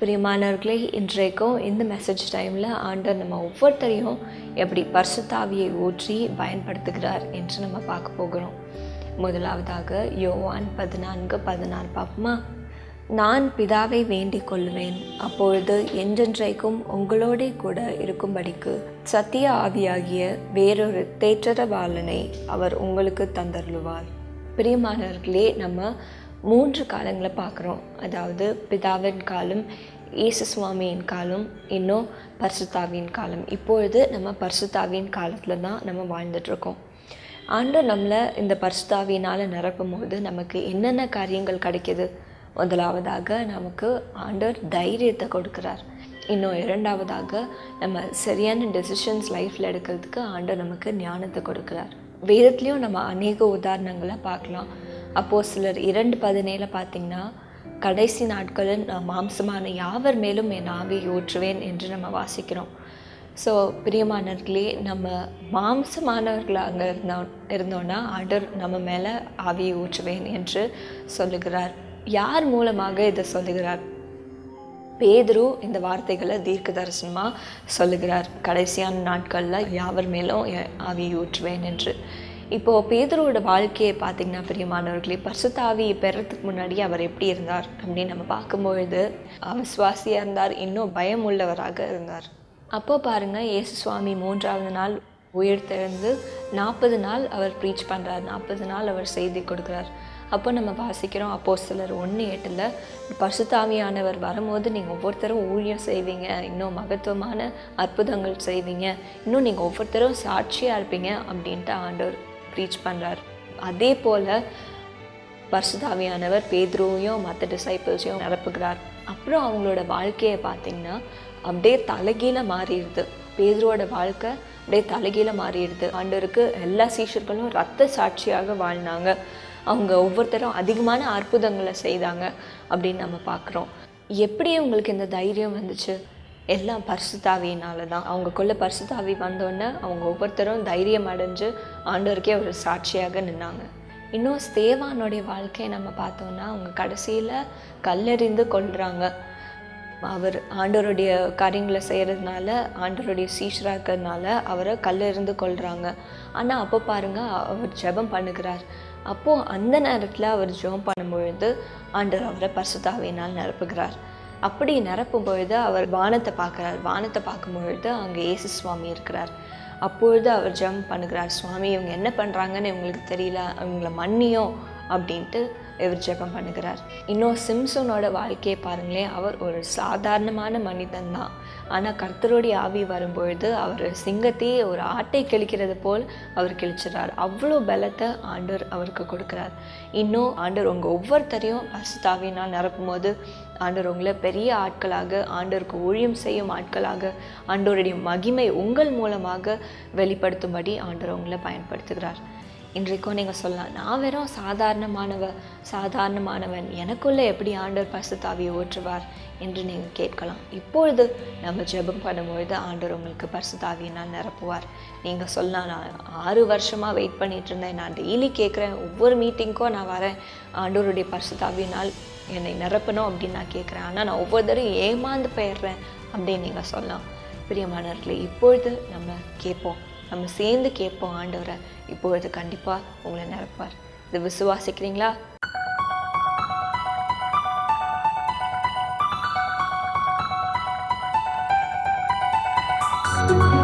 பிரியமானவர்களே இன்றைக்கும் இந்த மெசேஜ் டைமில் ஆண்டவர் நம்ம ஒவ்வொருத்தரையும் எப்படி பரிசுத்தாவியை ஊற்றி பயன்படுத்துகிறார் என்று நம்ம பார்க்க போகிறோம் முதலாவதாக யோவான் பதினான்கு பதினாறு பார்ப்போமா நான் பிதாவை வேண்டிக் கொள்வேன் அப்பொழுது என்றென்றைக்கும் உங்களோடே கூட இருக்கும்படிக்கு சத்திய ஆவியாகிய வேறொரு தேற்றரவாளனை அவர் உங்களுக்கு தந்தருளுவார் பிரியமானவர்களே நம்ம மூன்று காலங்களை பார்க்குறோம் அதாவது பிதாவின் காலம் இயேசு சுவாமியின் காலம் இன்னும் பரிசுத்தாவின் காலம் இப்பொழுது நம்ம பரிசுத்தாவின் காலத்தில் தான் நம்ம வாழ்ந்துட்டுருக்கோம் ஆண்டவர் நம்மளை இந்த பரிசுத்தாவினால் நிரப்பும் போது நமக்கு என்னென்ன காரியங்கள் கிடைக்கிது முதலாவதாக நமக்கு ஆண்டவர் தைரியத்தை கொடுக்குறார் இன்னும் இரண்டாவதாக நம்ம சரியான டெசிஷன்ஸ் லைஃப்பில் எடுக்கிறதுக்கு ஆண்டவர் நமக்கு ஞானத்தை கொடுக்குறார் வேதத்துலேயும் நம்ம அநேக உதாரணங்களை பார்க்கலாம் அப்போது சிலர் இரண்டு பதினேழு பார்த்திங்கன்னா கடைசி நாட்களில் நான் மாம்சமான யாவர் மேலும் என் ஆவியை ஊற்றுவேன் என்று நம்ம வாசிக்கிறோம் ஸோ பிரியமானவர்களே நம்ம மாம்சமானவர்களாக இருந்தோம் இருந்தோன்னா ஆண்டர் நம்ம மேலே ஆவியை ஊற்றுவேன் என்று சொல்லுகிறார் யார் மூலமாக இதை சொல்லுகிறார் பேதுரு இந்த வார்த்தைகளை தீர்க்க தரிசனமாக சொல்லுகிறார் கடைசியான நாட்களில் யாவர் மேலும் ஆவியை ஊற்றுவேன் என்று இப்போது பேதரோட வாழ்க்கையை பார்த்திங்கன்னா பிரியமானவர்களே பரிசுத்தாவியை பெறத்துக்கு முன்னாடி அவர் எப்படி இருந்தார் அப்படின்னு நம்ம பார்க்கும்பொழுது அவிஸ்வாசியாக இருந்தார் இன்னும் பயம் உள்ளவராக இருந்தார் அப்போ பாருங்கள் இயேசு சுவாமி மூன்றாவது நாள் உயிர்த்தெழுந்து நாற்பது நாள் அவர் ப்ரீச் பண்ணுறார் நாற்பது நாள் அவர் செய்தி கொடுக்குறார் அப்போ நம்ம வாசிக்கிறோம் அப்போ சிலர் ஒன்று எட்டில் பரிசுத்தாவியானவர் வரும்போது நீங்கள் ஒவ்வொருத்தரும் ஊழியம் செய்வீங்க இன்னும் மகத்துவமான அற்புதங்கள் செய்வீங்க இன்னும் நீங்கள் ஒவ்வொருத்தரும் சாட்சியாக இருப்பீங்க அப்படின்ட்டு ஆண்டவர் ப்ரீச் பண்ணுறார் அதே போல் பரிசுதாவியானவர் பேதுருவையும் மற்ற டிசைப்பிள்ஸையும் நிரப்புகிறார் அப்புறம் அவங்களோட வாழ்க்கையை பார்த்திங்கன்னா அப்படியே தலைகீழ மாறிடுது பேதுருவோட வாழ்க்கை அப்படியே தலைகீழ மாறிடுது ஆண்டவருக்கு எல்லா சீஷர்களும் ரத்த சாட்சியாக வாழ்ந்தாங்க அவங்க ஒவ்வொருத்தரும் அதிகமான அற்புதங்களை செய்தாங்க அப்படின்னு நம்ம பார்க்குறோம் எப்படி உங்களுக்கு இந்த தைரியம் வந்துச்சு எல்லாம் பரிசுத்தாவியினால தான் அவங்கக்குள்ளே பரிசுத்தாவி வந்தோடனே அவங்க ஒவ்வொருத்தரும் தைரியம் அடைஞ்சு ஆண்டவருக்கே ஒரு சாட்சியாக நின்னாங்க இன்னும் ஸ்தேவானுடைய வாழ்க்கையை நம்ம பார்த்தோன்னா அவங்க கடைசியில் கல்லெறிந்து கொள்கிறாங்க அவர் ஆண்டவருடைய காரியங்களை செய்கிறதுனால ஆண்டவருடைய சீஷராக இருக்கிறதுனால அவரை கல்லெறிந்து கொள்கிறாங்க ஆனால் அப்போ பாருங்கள் அவர் ஜெபம் பண்ணுகிறார் அப்போது அந்த நேரத்தில் அவர் ஜெபம் பண்ணும்பொழுது ஆண்டவர் அவரை பரிசுத்தாவினால் நிரப்புகிறார் அப்படி நிரப்பும் பொழுது அவர் வானத்தை பார்க்குறார் வானத்தை பார்க்கும் பொழுது அங்கே ஏசு சுவாமி இருக்கிறார் அப்பொழுது அவர் ஜம்ப் பண்ணுகிறார் சுவாமி இவங்க என்ன பண்ணுறாங்கன்னு இவங்களுக்கு தெரியல அவங்கள மன்னியும் அப்படின்ட்டு இவர் ஜெபம் பண்ணுகிறார் இன்னும் சிம்சனோட வாழ்க்கையை பாருங்களேன் அவர் ஒரு சாதாரணமான மனிதன் தான் ஆனால் கர்த்தருடைய ஆவி வரும்பொழுது அவர் சிங்கத்தையே ஒரு ஆட்டை கிழிக்கிறது போல் அவர் கிழிச்சிறார் அவ்வளோ பலத்தை ஆண்டவர் அவருக்கு கொடுக்குறார் இன்னும் ஆண்டவர் உங்கள் ஒவ்வொருத்தரையும் பசுத்தாவினால் நிரப்பும் போது ஆண்டவர் உங்களை பெரிய ஆட்களாக ஆண்டவருக்கு ஊழியம் செய்யும் ஆட்களாக ஆண்டவருடைய மகிமை உங்கள் மூலமாக வெளிப்படுத்தும்படி ஆண்டவர் உங்களை பயன்படுத்துகிறார் இன்றைக்கும் நீங்கள் சொல்லலாம் நான் வெறும் சாதாரணமானவ சாதாரணமானவன் எனக்குள்ளே எப்படி ஆண்டவர் பரிசுத்தாவியை ஊற்றுவார் என்று நீங்கள் கேட்கலாம் இப்பொழுது நம்ம ஜெபம் பண்ணும்பொழுது ஆண்டவர் உங்களுக்கு பரிசுத்தாவியினால் நிரப்புவார் நீங்கள் சொல்லலாம் நான் ஆறு வருஷமாக வெயிட் பண்ணிட்டு இருந்தேன் நான் டெய்லி கேட்குறேன் ஒவ்வொரு மீட்டிங்க்கும் நான் வரேன் ஆண்டவருடைய பரிசுத்தாவியினால் என்னை நிரப்பணும் அப்படின்னு நான் கேட்குறேன் ஆனால் நான் ஒவ்வொரு தடவையும் ஏமாந்து போயிடுறேன் அப்படின்னு நீங்கள் சொல்லலாம் பிரியமானவர்களே இப்பொழுது நம்ம கேட்போம் நம்ம சேர்ந்து கேட்போம் ஆண்டவரை இப்பொழுது கண்டிப்பாக உங்களை நிரப்பார் இது விசுவாசிக்கிறீங்களா thank you